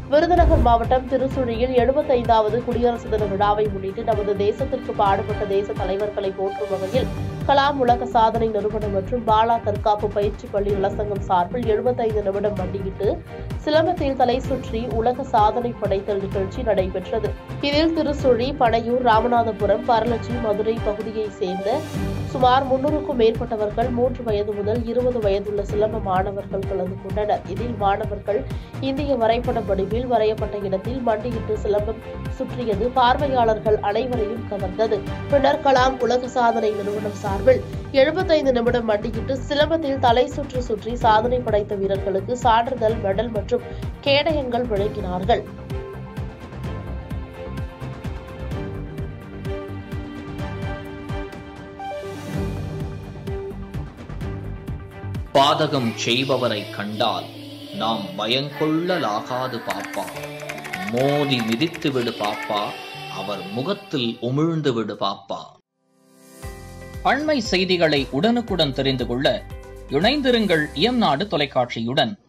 விருதுநகர் மாவட்டம் திருச்சுழியில் எழுபத்தைந்தாவது குடியரசு தின விழாவை முன்னிட்டு நமது தேசத்திற்கு பாடுபட்ட தேச தலைவர்களை போற்றும் வகையில் கலாம் உலக சாதனை நிறுவனம் மற்றும் பாலா தற்காப்பு பயிற்சி பள்ளி நலசங்கம் சார்பில் எழுபத்தைந்து நிமிடம் மண்டியிட்டு சிலம்பத்தில் தலை சுற்றி உலக சாதனை படைத்தல் நிகழ்ச்சி நடைபெற்றது இதில் திருச்சுழி பனையூர் ராமநாதபுரம் பரலட்சி மதுரை பகுதியைச் சேர்ந்த சுமார் முன்னூறுக்கும் மேற்பட்டவர்கள் மூன்று வயது முதல் இருபது வயதுள்ள சிலம்ப மாணவர்கள் கலந்து கொண்டனர் இதில் மாணவர்கள் இந்திய வரைபட வடிவில் வரையப்பட்ட இடத்தில் மண்டியிட்டு சிலம்பம் சுற்றியது பார்வையாளர்கள் அனைவரையும் கவர்ந்தது பின்னர் கலாம் உலக சாதனை நிறுவனம் சார்பில் எழுபத்தைந்து நிமிடம் மண்டியிட்டு சிலம்பத்தில் தலை சுற்றி சுற்றி சாதனை படைத்த வீரர்களுக்கு சான்றிதழ் மெடல் மற்றும் கேடயங்கள் வழங்கினார்கள் பாதகம் செய்பவரை கண்டால் நாம் பயங்கொள்ளலாகாது பாப்பா மோதி மிதித்து விடு பாப்பா அவர் முகத்தில் உமிழ்ந்து விடு பாப்பா அண்மை செய்திகளை உடனுக்குடன் தெரிந்து கொள்ள இணைந்திருங்கள் இயம்நாடு தொலைக்காட்சியுடன்